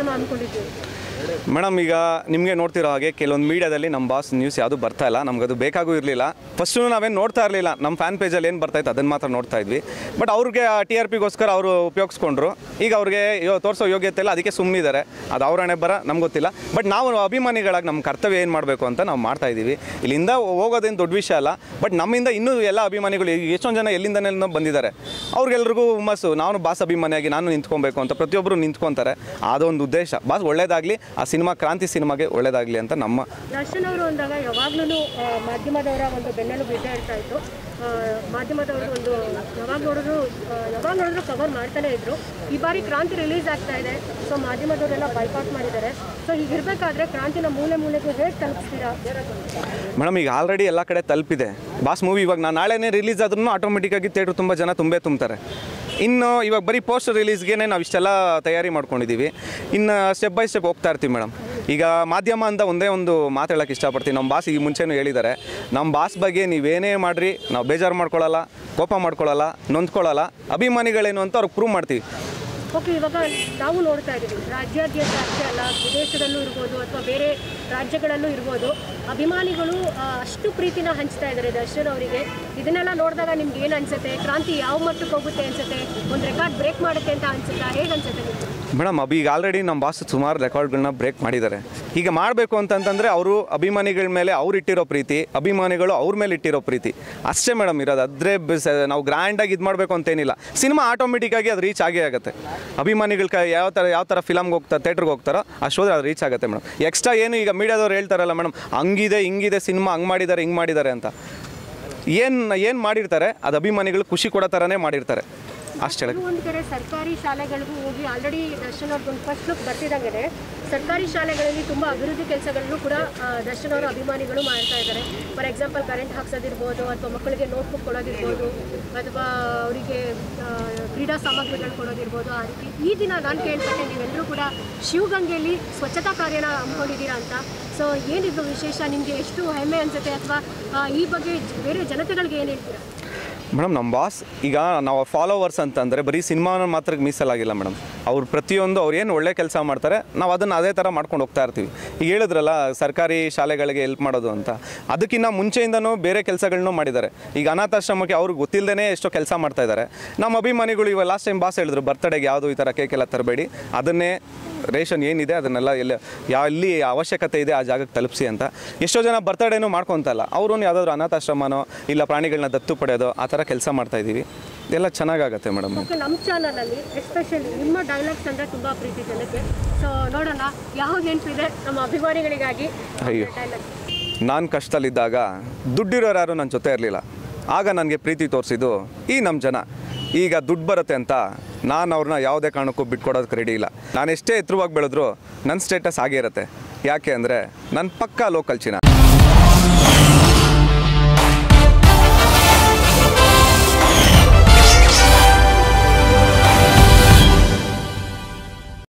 Cinema ಅಂದ್ಕೊಂಡಿದ್ದೀವಿ madam ಈಗ ನಿಮಗೆ ನೋಡ್ತಿರೋ ಹಾಗೆ ಕೆಲವೊಂದು ಮೀಡಿಯಾದಲ್ಲಿ ನಮ್ಮ ಬಾಸ್ ನ್ಯೂಸ್ ಯಾವುದು ಬರ್ತಾ ಇಲ್ಲ ನಮ್ಗೆ ಅದು ಬೇಕಾಗೂ ಇರಲಿಲ್ಲ ಫಸ್ಟು ನಾವೇನು ನೋಡ್ತಾ ಇರಲಿಲ್ಲ ನಮ್ಮ ಫ್ಯಾನ್ ಪೇಜಲ್ಲಿ ಏನು ಬರ್ತಾಯಿತ್ತು ಅದನ್ನು ಮಾತ್ರ ನೋಡ್ತಾ ಇದ್ವಿ ಬಟ್ ಅವ್ರಿಗೆ ಟಿ ಆರ್ ಪಿಗೋಸ್ಕರ ಅವರು ಉಪಯೋಗಿಸ್ಕೊಂಡ್ರು ಈಗ ಅವ್ರಿಗೆ ಯೋ ತೋರಿಸೋ ಯೋಗ್ಯತೆ ಇಲ್ಲ ಅದಕ್ಕೆ ಸುಮ್ಮನಿದ್ದಾರೆ ಅದು ಅವ್ರ ಹಣೆ ಬರ ನಮ್ಗೆ ಗೊತ್ತಿಲ್ಲ ಬಟ್ ನಾವು ಅಭಿಮಾನಿಗಳಾಗಿ ನಮ್ಮ ಕರ್ತವ್ಯ ಏನು ಮಾಡಬೇಕು ಅಂತ ನಾವು ಮಾಡ್ತಾ ಇದ್ದೀವಿ ಇಲ್ಲಿಂದ ಹೋಗೋದೇನು ದೊಡ್ಡ ವಿಷಯ ಅಲ್ಲ ಬಟ್ ನಮ್ಮಿಂದ ಇನ್ನೂ ಎಲ್ಲ ಅಭಿಮಾನಿಗಳು ಈಗ ಎಷ್ಟೊಂದು ಜನ ಎಲ್ಲಿಂದನೆಲ್ಲ ಬಂದಿದ್ದಾರೆ ಅವ್ರಿಗೆಲ್ರಿಗೂ ಹುಮ್ಮಸ್ಸು ನಾನು ಬಾಸ್ ಅಭಿಮಾನಿಯಾಗಿ ನಾನು ನಿಂತ್ಕೊಬೇಕು ಅಂತ ಪ್ರತಿಯೊಬ್ಬರು ನಿಂತ್ಕೊತಾರೆ ಅದೊಂದು ಉದ್ದೇಶ ಬಾಸ್ ಒಳ್ಳೇದಾಗಲಿ ಆ ಸಿನಿಮಾ ಕ್ರಾಂತಿ ಸಿನಿಮಾಗೆ ಒಳ್ಳೇದಾಗಲಿ ಅಂತ ನಮ್ಮ ದರ್ಶನ್ ಅವರು ಅಂದಾಗ ಯಾವಾಗ್ಲೂ ಮಾಧ್ಯಮದವರ ಒಂದು ಬೆನ್ನೆಲುಬು ಇದ್ದೇ ಇರ್ತಾ ಇತ್ತು ಆ, ಮಾಧ್ಯಮದವರು ಒಂದು ಯಾವಾಗ ನೋಡಿದ್ರು ಆ, ಯಾವಾಗ ನೋಡಿದ್ರು ಕವರ್ ಮಾಡ್ತಾನೆ ಇದ್ರು ಈ ಬಾರಿ ಕ್ರಾಂತಿ ರಿಲೀಸ್ ಆಗ್ತಾ ಇದೆ ಸೊ ಮಾಧ್ಯಮದವರೆಲ್ಲ ಬೈಕಾಟ್ ಮಾಡಿದ್ದಾರೆ ಸೊ ಹೀಗಿರ್ಬೇಕಾದ್ರೆ ಕ್ರಾಂತಿನ ಮೂಲೆ ಮೂಲೆಗೂ ಹೇಗೆ ತಲುಪಿಸ್ತೀರಾ ಮೇಡಮ್ ಈಗ ಆಲ್ರೆಡಿ ಎಲ್ಲ ಕಡೆ ತಲುಪಿದೆ ಬಾಸ್ ಮೂವಿ ಇವಾಗ ನಾನು ನಾಳೆನೇ ರಿಲೀಸ್ ಆದ್ರೂ ಆಟೋಮೆಟಿಕ್ಕಾಗಿ ಥಿಯೇಟ್ರ್ ತುಂಬ ಜನ ತುಂಬೇ ತುಂಬ್ತಾರೆ ಇನ್ನು ಇವಾಗ ಬರೀ ಪೋಸ್ಟರ್ ರಿಲೀಸ್ಗೆ ನಾವು ಇಷ್ಟೆಲ್ಲ ತಯಾರಿ ಮಾಡ್ಕೊಂಡಿದ್ದೀವಿ ಇನ್ನು ಸ್ಟೆಪ್ ಬೈ ಸ್ಟೆಪ್ ಹೋಗ್ತಾ ಇರ್ತೀವಿ ಮೇಡಮ್ ಈಗ ಮಾಧ್ಯಮ ಅಂತ ಒಂದೇ ಒಂದು ಮಾತು ಹೇಳಕ್ಕೆ ಇಷ್ಟಪಡ್ತೀನಿ ನಮ್ಮ ಬಾಸ್ ಈಗ ಮುಂಚೆನೂ ಹೇಳಿದ್ದಾರೆ ನಮ್ಮ ಬಾಸ್ ಬಗ್ಗೆ ನೀವೇನೇ ಮಾಡಿರಿ ನಾವು ಬೇಜಾರು ಮಾಡ್ಕೊಳ್ಳಲ್ಲ ಕೋಪ ಮಾಡ್ಕೊಳ್ಳಲ್ಲ ನೊಂದ್ಕೊಳ್ಳಲ್ಲ ಅಭಿಮಾನಿಗಳೇನು ಅಂತ ಅವ್ರಿಗೆ ಪ್ರೂವ್ ಮಾಡ್ತೀವಿ ಓಕೆ ಇವಾಗ ನಾವು ನೋಡ್ತಾ ಇದ್ದೀವಿ ರಾಜ್ಯಾದ್ಯಂತ ಅಷ್ಟೇ ಅಲ್ಲ ವಿದೇಶದಲ್ಲೂ ಇರ್ಬೋದು ಅಥವಾ ಬೇರೆ ರಾಜ್ಯಗಳಲ್ಲೂ ಇರ್ಬೋದು ಅಭಿಮಾನಿಗಳು ಆ, ಅಷ್ಟು ಪ್ರೀತಿನ ಹಂಚ್ತಾ ಇದ್ದಾರೆ ದರ್ಶನ್ ಅವರಿಗೆ ಇದನ್ನೆಲ್ಲ ನೋಡಿದಾಗ ನಿಮ್ಗೆ ಏನು ಅನ್ಸುತ್ತೆ ಕ್ರಾಂತಿ ಯಾವ ಮಟ್ಟಕ್ಕೆ ಹೋಗುತ್ತೆ ಅನ್ಸುತ್ತೆ ಒಂದು ರೆಕಾರ್ಡ್ ಬ್ರೇಕ್ ಮಾಡುತ್ತೆ ಅಂತ ಅನ್ಸುತ್ತಾ ಹೇಗೆ ಅನ್ಸುತ್ತೆ ನಿಮ್ಗೆ ಮೇಡಮ್ ಅಭಿ ಈಗ ಆಲ್ರೆಡಿ ನಮ್ಮ ಬಾಸ್ ಸುಮಾರು ರೆಕಾರ್ಡ್ಗಳನ್ನ ಬ್ರೇಕ್ ಮಾಡಿದ್ದಾರೆ ಈಗ ಮಾಡಬೇಕು ಅಂತಂತಂದರೆ ಅವರು ಅಭಿಮಾನಿಗಳ ಮೇಲೆ ಅವ್ರು ಇಟ್ಟಿರೋ ಪ್ರೀತಿ ಅಭಿಮಾನಿಗಳು ಅವ್ರ ಮೇಲೆ ಇಟ್ಟಿರೋ ಪ್ರೀತಿ ಅಷ್ಟೇ ಮೇಡಮ್ ಇರೋದು ಅದ್ರೆ ಬಿಸ್- ನಾವು ಗ್ರ್ಯಾಂಡಾಗಿ ಇದು ಮಾಡಬೇಕು ಅಂತೇನಿಲ್ಲ ಸಿನಿಮಾ ಆಟೋಮೆಟಿಕ್ಕಾಗಿ ಅದು ರೀಚ್ ಆಗೇ ಆಗುತ್ತೆ ಅಭಿಮಾನಿಗಳ ಕೈ ಯಾವ ಥರ ಯಾವ ಥರ ಫಿಲಮ್ಗೆ ಹೋಗ್ತಾರೆ ಥಿಯೇಟ್ರಿಗೆ ಹೋಗ್ತಾರೋ ಅಷ್ಟೋದ್ರೆ ಅದು ರೀಚ್ ಆಗುತ್ತೆ ಮೇಡಮ್ ಎಕ್ಸ್ಟ್ರಾ ಏನು ಈಗ ಮೀಡಿಯಾದವ್ರು ಹೇಳ್ತಾರಲ್ಲ ಮೇಡಮ್ ಹಂಗಿದೆ ಹಿಂಗಿದೆ ಸಿನಿಮಾ ಹಂಗೆ ಮಾಡಿದ್ದಾರೆ ಹಿಂಗೆ ಮಾಡಿದ್ದಾರೆ ಅಂತ ಏನು ಏನು ಮಾಡಿರ್ತಾರೆ ಅದು ಅಭಿಮಾನಿಗಳು ಖುಷಿ ಕೊಡೋ ಥರನೇ ಮಾಡಿರ್ತಾರೆ ಅಷ್ಟು ಹೇಳಕ್ಕೆ ಒಂದು ಕಡೆ ಸರ್ಕಾರಿ ಶಾಲೆಗಳಿಗೂ ಹೋಗಿ ಆಲ್ರೆಡಿ ದರ್ಶನ್ ಅವ್ರದ್ದು ಫಸ್ಟ್ ಲುಕ್ ಬರ್ತಿದ್ದಂಗೆ ಸರ್ಕಾರಿ ಶಾಲೆಗಳಲ್ಲಿ ತುಂಬ ಅಭಿವೃದ್ಧಿ ಕೆಲಸಗಳನ್ನು ಕೂಡ ಆ, ದರ್ಶನ್ ಅವರ ಅಭಿಮಾನಿಗಳು ಮಾಡ್ತಾ ಇದ್ದಾರೆ ಫಾರ್ ಎಕ್ಸಾಂಪಲ್ ಕರೆಂಟ್ ಹಾಕ್ಸೋದಿರ್ಬೋದು ಅಥವಾ ಮಕ್ಕಳಿಗೆ ನೋಟ್ಬುಕ್ ಕೊಡೋದಿರ್ಬೋದು ಅಥವಾ ಅವರಿಗೆ ಕ್ರೀಡಾ ಸಾಮಗ್ರಿಗಳು ಕೊಡೋದಿರ್ಬೋದು ಆ ರೀತಿ ಈ ದಿನ ನಾನು ಕೇಳ್ಪಟ್ಟೆ ನೀವೆಲ್ಲರೂ ಕೂಡ ಶಿವಗಂಗೆಯಲ್ಲಿ ಸ್ವಚ್ಛತಾ ಕಾರ್ಯನ ಹಮ್ಮಿಕೊಂಡಿದ್ದೀರಾ ಅಂತ ಸೊ ಏನಿದು ವಿಶೇಷ ನಿಮಗೆ ಎಷ್ಟು ಹೆಮ್ಮೆ ಅನಿಸುತ್ತೆ ಅಥವಾ ಈ ಬಗ್ಗೆ ಜ- ಬೇರೆ ಜನತೆಗಳಿಗೆ ಏನು ಹೇಳ್ತೀರಾ ಮೇಡಮ್ ನಮ್ಮ ಬಾಸ್ ಈಗ ನಾವು ಫಾಲೋವರ್ಸ್ ಅಂತಂದರೆ ಬರೀ ಸಿನಿಮಾನ ಮಾತ್ರ ಮೀಸಲಾಗಿಲ್ಲ ಮೇಡಮ್ ಅವ್ರು ಪ್ರತಿಯೊಂದು ಅವ್ರು ಏನು ಒಳ್ಳೆ ಕೆಲಸ ಮಾಡ್ತಾರೆ ನಾವು ಅದನ್ನು ಅದೇ ಥರ ಮಾಡ್ಕೊಂಡು ಹೋಗ್ತಾ ಇರ್ತೀವಿ ಈಗ ಹೇಳಿದ್ರಲ್ಲ ಸರ್ಕಾರಿ ಶಾಲೆಗಳಿಗೆ ಹೆಲ್ಪ್ ಮಾಡೋದು ಅಂತ ಅದಕ್ಕಿಂತ ಮುಂಚೆಯಿಂದನೂ ಬೇರೆ ಕೆಲಸಗಳನ್ನೂ ಮಾಡಿದ್ದಾರೆ ಈಗ ಅನಾಥಾಶ್ರಮಕ್ಕೆ ಅವ್ರಿಗೆ ಗೊತ್ತಿಲ್ಲದೇ ಎಷ್ಟೋ ಕೆಲಸ ಮಾಡ್ತಾ ಇದ್ದಾರೆ ನಮ್ಮ ಅಭಿಮಾನಿಗಳು ಇವಾಗ ಲಾಸ್ಟ್ ಟೈಮ್ ಬಾಸ್ ಹೇಳಿದ್ರು ಬರ್ತಡೆಗೆ ಯಾವುದು ಈ ಥರ ಕೇಕ್ ಎಲ್ಲ ತರಬೇಡಿ ಅದನ್ನೇ ರೇಷನ್ ಏನಿದೆ ಅದನ್ನೆಲ್ಲ ಎಲ್ಲ ಯಾವ ಎಲ್ಲಿ ಅವಶ್ಯಕತೆ ಇದೆ ಆ ಜಾಗಕ್ಕೆ ತಲುಪಿಸಿ ಅಂತ ಎಷ್ಟೋ ಜನ ಬರ್ತಡೇನೂ ಮಾಡ್ಕೊತಲ್ಲ ಅವರು ಯಾವುದಾದ್ರು ಅನಾಥಾಶ್ರಮನೋ ಇಲ್ಲ ಪ್ರಾಣಿಗಳನ್ನ ದತ್ತು ಪಡೆಯೋದು ಆ ಥರ ಕೆಲಸ ಮಾಡ್ತಾ ಇದ್ದೀವಿ ಎಲ್ಲ ಚೆನ್ನಾಗಾಗತ್ತೆ ಮೇಡಮ್ ಓಕೆ ನಮ್ಮ ಚಾನಲಲ್ಲಿ ಎಸ್ಪೆಷಲಿ ನಿಮ್ಮ ಡೈಲಾಗ್ಸ್ ಅಂದರೆ ತುಂಬ ಪ್ರೀತಿ ಜನಕ್ಕೆ ಸೊ ನೋಡೋಣ ಯಾವ್ದು ನೆನಪಿದೆ ನಮ್ಮ ಅಭಿಮಾನಿಗಳಿಗಾಗಿ ಅಯ್ಯೋ. ಡೈಲಾಗ್ ನಾನು ಕಷ್ಟದಲ್ಲಿದ್ದಾಗ ದುಡ್ಡಿರೋರು ಯಾರು ನನ್ನ ಜೊತೆ ಇರಲಿಲ್ಲ ಆಗ ನನಗೆ ಪ್ರೀತಿ ತೋರಿಸಿದ್ದು ಈ ನಮ್ಮ ಜನ ಈಗ ದುಡ್ಡು ಬರುತ್ತೆ ಅಂತ ನಾನು ಅವ್ರನ್ನ ಯಾವುದೇ ಕಾರಣಕ್ಕೂ ಬಿಟ್ಕೊಡೋದಕ್ಕೆ ರೆಡಿ ಇಲ್ಲ ನಾನು ಎಷ್ಟೇ ಎತ್ತರವಾಗಿ ಬೆಳೆದ್ರು ನನ್ನ ಸ್ಟೇಟಸ್ ಹಾಗೇ ಇರುತ್ತೆ ಯಾಕೆ ಅಂದರೆ ನನ್ನ ಪಕ್ಕಾ ಲೋಕಲ್ ಚಿನ್ನ